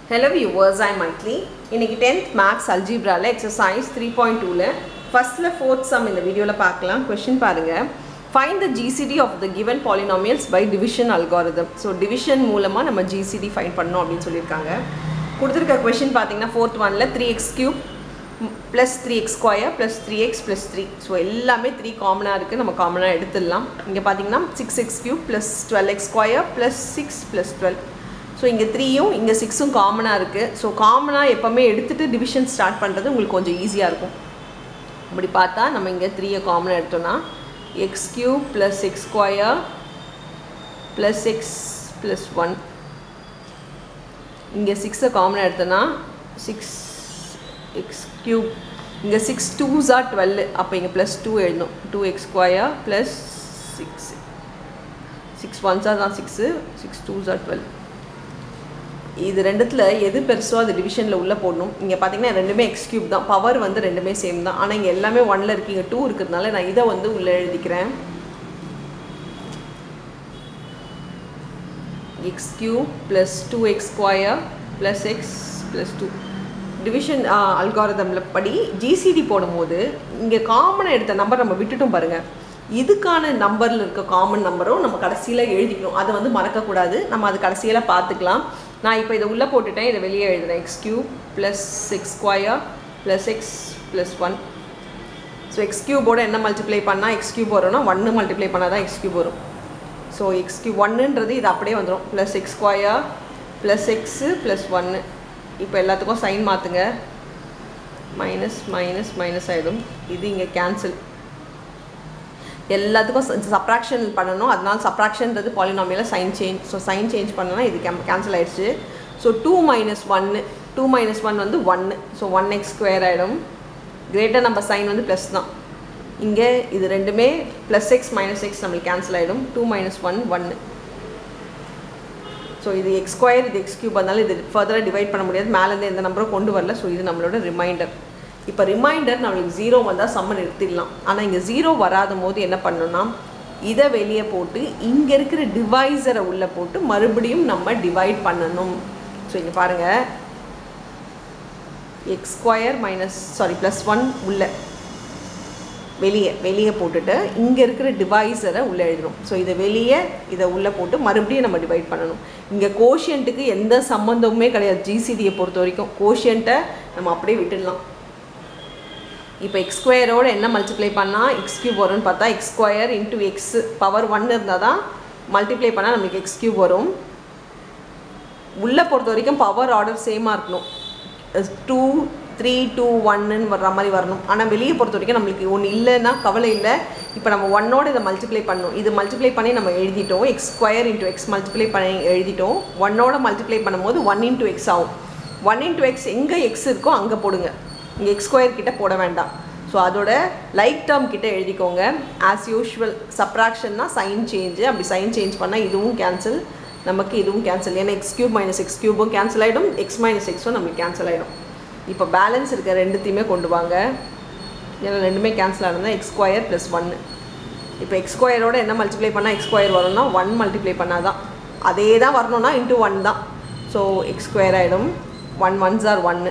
hello viewers I மைட்லி இன்னைக்கு tenth maths அல்ஜிப்ராவில் எக்ஸசைஸ் த்ரீ பாயிண்ட் டூவில் ஃபஸ்ட்டில் ஃபோர்த் சம் இந்த வீடியோவில் பார்க்கலாம் கொஷின் பாருங்கள் find the GCD of the given polynomials by division algorithm so division மூலமாக நம்ம ஜிசிடி ஃபைண்ட் பண்ணோம் அப்படின்னு சொல்லியிருக்காங்க கொடுத்துருக்க கொஷின் பார்த்தீங்கன்னா ஃபோர்த் ஒனில் three x cube plus three x square plus three x plus three so எல்லாமே த்ரீ காமனாக இருக்குது நம்ம காமனாக எடுத்துடலாம் இங்கே பார்த்தீங்கன்னா six x cube plus twelve x square plus six plus twelve so இங்கே த்ரீயும் இங்கே சிக்ஸும் காமனாக இருக்குது ஸோ காமனாக எப்போவுமே எடுத்துகிட்டு டிவிஷன் ஸ்டார்ட் பண்ணுறது உங்களுக்கு கொஞ்சம் ஈஸியாக இருக்கும் அப்படி பார்த்தா நம்ம இங்கே த்ரீயை காமனாக எடுத்தோன்னா x cube plus x square plus x plus one இங்கே சிக்ஸை காமனாக எடுத்தோன்னா சிக்ஸ் எக்ஸ் கியூப் இங்கே சிக்ஸ் டூஸாக டுவெல் அப்போ இங்கே ப்ளஸ் டூ எழுதணும் two x square plus six six ஒன்ஸாக தான் சிக்ஸு சிக்ஸ் டூஸாக டுவெல் இது ரெண்டுத்தில் எது பெருசோ அது டிவிஷனில் உள்ளே போடணும் இங்கே பார்த்தீங்கன்னா ரெண்டுமே எக்ஸ் கியூப் தான் பவர் வந்து ரெண்டுமே சேம் தான் ஆனால் இங்கே எல்லாமே ஒன்னில் இருக்கு இங்கே டூ இருக்கிறதுனால நான் இதை வந்து உள்ளே எழுதிக்கிறேன் x cube plus two x square plus x plus two division அல்காரதமில் படி ஜிசிடி போடும்போது இங்கே காமனாக எடுத்த நம்பர் நம்ம விட்டுட்டோம் பாருங்கள் இதுக்கான நம்பரில் இருக்க காமன் நம்பரும் நம்ம கடைசியில் எழுதிக்கணும் அதை வந்து மறக்கக்கூடாது நம்ம அது கடைசியில் பார்த்துக்கலாம் நான் இப்போ இதை உள்ளே போட்டுட்டேன் இதை வெளியே எழுதுறேன் x cube plus six square plus x plus one so x கியூபோட என்ன மல்டிப்ளை பண்ணால் எக்ஸ் கியூப் வரும்னா ஒன்று மல்டிப்ளை பண்ணால் தான் எக்ஸ் கியூப் வரும் ஸோ எக்ஸ் கியூப் ஒன்றுன்றது இது அப்படியே வந்துடும் plus x square plus x plus ஒன்று இப்போ எல்லாத்துக்கும் சைன் மாற்றுங்க மைனஸ் மைனஸ் மைனஸ் ஆகிடும் இது இங்கே கேன்சல் எல்லாத்துக்கும் சப்ராக்ஷன் பண்ணணும் அதனால சப்ராக்ஷன்றது பாலினாமியில் sign change so sign change பண்ணனா இது கேம் கேன்சல் ஆகிடுச்சு ஸோ டூ மைனஸ் ஒன்று டூ மைனஸ் ஒன் வந்து ஒன்று ஸோ ஒன் எக்ஸ் ஸ்கொயர் ஆகிடும் கிரேட்டர் நம்பர் சைன் வந்து ப்ளஸ் தான் இங்கே இது ரெண்டுமே ப்ளஸ் எக்ஸ் மைனஸ் எக்ஸ் நம்மளுக்கு கேன்சல் ஆகிடும் டூ மைனஸ் ஒன் ஒன்று ஸோ இது எக்ஸ் ஸ்கொயர் இது எக்ஸ் கியூப் அதனால இது ஃபர்தராக டிவைட் பண்ண முடியாது மேலேருந்து எந்த நம்பரும் கொண்டு வரல ஸோ இது நம்மளோட ரிமைண்டர் இப்போ ரிமைண்டர் நம்மளுக்கு ஜீரோ வந்தால் சம்ம நிறுத்திடலாம் ஆனால் இங்கே ஜீரோ வராத போது என்ன பண்ணணும்னா இதை வெளியே போட்டு இங்கே இருக்கிற டிவைஸரை உள்ளே போட்டு மறுபடியும் நம்ம டிவைட் பண்ணணும் ஸோ இங்கே பாருங்கள் x square minus sorry plus one உள்ளே வெளியே வெளியே போட்டுட்டு இங்கே இருக்கிற டிவைஸரை உள்ளே எழுதணும் ஸோ இதை வெளியே இதை உள்ளே போட்டு மறுபடியும் நம்ம டிவைட் பண்ணணும் இங்கே கோஷியன்ட்டுக்கு எந்த சம்மந்தமுமே கிடையாது ஜிசிடியை பொறுத்த வரைக்கும் கோஷியன்ட்டை நம்ம அப்படியே விட்டுடலாம் இப்போ எக்ஸ் ஸ்கொயரோட என்ன மல்டிப்ளை பண்ணால் எக்ஸ் கியூப் வரும்னு பார்த்தா x square into x power one இருந்தால் தான் மல்டிப்ளை பண்ணால் நம்மளுக்கு எக்ஸ் கியூப் வரும் உள்ளே பொறுத்த வரைக்கும் பவர் ஆர்டர் சேமாக இருக்கணும் டூ த்ரீ டூ ஒன்னுன்னு வர்ற மாதிரி வரணும் ஆனால் வெளியே பொறுத்த வரைக்கும் நம்மளுக்கு ஒன்று இல்லைன்னா கவலை இல்லை இப்போ நம்ம ஒன்னோட இதை மல்டிப்ளை பண்ணணும் இது மல்டிப்ளை பண்ணி நம்ம எழுதிட்டோம் x square into x multiply பண்ணி எழுதிட்டோம் ஒன்னோட மல்டிப்ளை பண்ணும்போது ஒன் இன்ட்டு எக்ஸ் ஆகும் ஒன் இன்ட்டு எக்ஸ் எங்கே எக்ஸ் இருக்கோ அங்கே போடுங்க இங்கே எக்ஸ் ஸ்கொயர் கிட்ட போட வேண்டாம் ஸோ அதோட லைக் டேர்ம் கிட்ட எழுதிக்கோங்க ஆஸ் யூஷுவல் சப்ராக்ஷன்னா சைன் சேஞ்சு அப்படி சைன் சேஞ்ச் பண்ணால் இதுவும் கேன்சல் நமக்கு இதுவும் கேன்சல் ஏன்னா எக்ஸ் கியூப் மைனஸ் எக்ஸ் கியூபும் கேன்சல் ஆகிடும் எக்ஸ் மைனஸ் எக்ஸும் நமக்கு கேன்சல் ஆகிடும் இப்போ பேலன்ஸ் இருக்க ரெண்டுத்தையுமே கொண்டு வாங்க ஏன்னா ரெண்டுமே கேன்சல் ஆனது எக்ஸ் ஸ்கொயர் ப்ளஸ் ஒன்று இப்போ எக்ஸ் ஸ்கொயரோட என்ன மல்டிப்ளை பண்ணால் எக்ஸ் ஸ்கொயர் வரும்னா ஒன் மல்டிப்ளை பண்ணால் தான் அதே தான் வரணும்னா இன்ட்டு ஒன் தான் ஸோ எக்ஸ் ஸ்கொயர் ஆகிடும் ஒன் ஒன்ஸ் ஆர் ஒன்று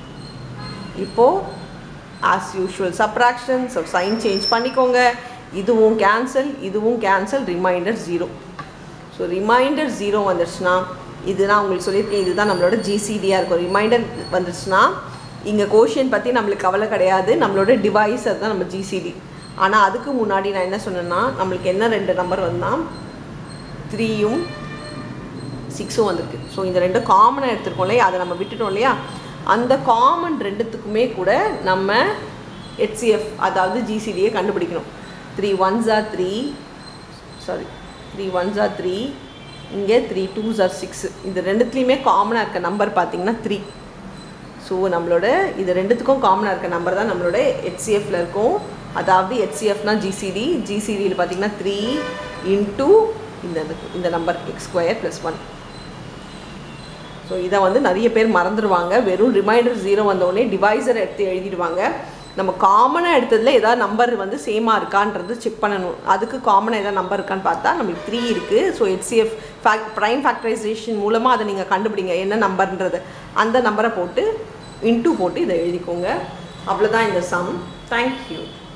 இப்போது as usual subtraction so sign change பண்ணிக்கோங்க இதுவும் கேன்சல் இதுவும் cancel remainder zero so remainder zero வந்துடுச்சுன்னா இது நான் உங்களுக்கு சொல்லியிருக்கேன் இதுதான் நம்மளோட ஜிசிடியாக இருக்கும் ரிமைண்டர் வந்துடுச்சுன்னா இங்கே கோஷியன் பற்றி நம்மளுக்கு கவலை கிடையாது நம்மளோட டிவைஸ் அதுதான் நம்ம ஜிசிடி ஆனால் அதுக்கு முன்னாடி நான் என்ன சொன்னேன்னா நம்மளுக்கு என்ன ரெண்டு நம்பர் வந்தால் த்ரீயும் சிக்ஸும் வந்திருக்கு ஸோ இந்த ரெண்டும் காமனாக எடுத்துருக்கோம் இல்லையா அதை நம்ம விட்டுட்டோம் இல்லையா அந்த காமன் ரெண்டுத்துக்குமே கூட நம்ம ஹெச்சிஎஃப் அதாவது ஜிசிடியை கண்டுபிடிக்கணும் three ones are three sorry three ones are three இங்கே த்ரீ டூஸ் ஆர் சிக்ஸ் இது ரெண்டுத்துலேயுமே காமனாக இருக்க நம்பர் பார்த்தீங்கன்னா த்ரீ ஸோ நம்மளோட இது ரெண்டுத்துக்கும் காமனாக இருக்க நம்பர் தான் நம்மளோட ஹெச்சிஎஃப்ல இருக்கும் அதாவது ஹெச்சிஎஃப்னா ஜிசிடி ஜிசிடியில் பார்த்தீங்கன்னா த்ரீ இன்டூ இந்த இந்த number x square plus one so இதை வந்து நிறைய பேர் மறந்துடுவாங்க வெறும் ரிமைண்டர் ஜீரோ வந்தோடனே டிவைசர் எடுத்து எழுதிடுவாங்க நம்ம காமனாக எடுத்ததில் ஏதாவது நம்பர் வந்து சேமாக இருக்கான்றது செக் பண்ணணும் அதுக்கு காமனாக ஏதாவது நம்பர் இருக்கான்னு பார்த்தா நம்மளுக்கு த்ரீ இருக்குது ஸோ ஹெச்சிஎஃப் ஃபேக் ப்ரைம் ஃபேக்டரைசேஷன் மூலமாக அதை நீங்கள் கண்டுபிடிங்க என்ன நம்பர்ன்றது அந்த நம்பரை போட்டு இன்டூ போட்டு இதை எழுதிக்கோங்க அவ்வளோதான் இந்த சம் தேங்க்யூ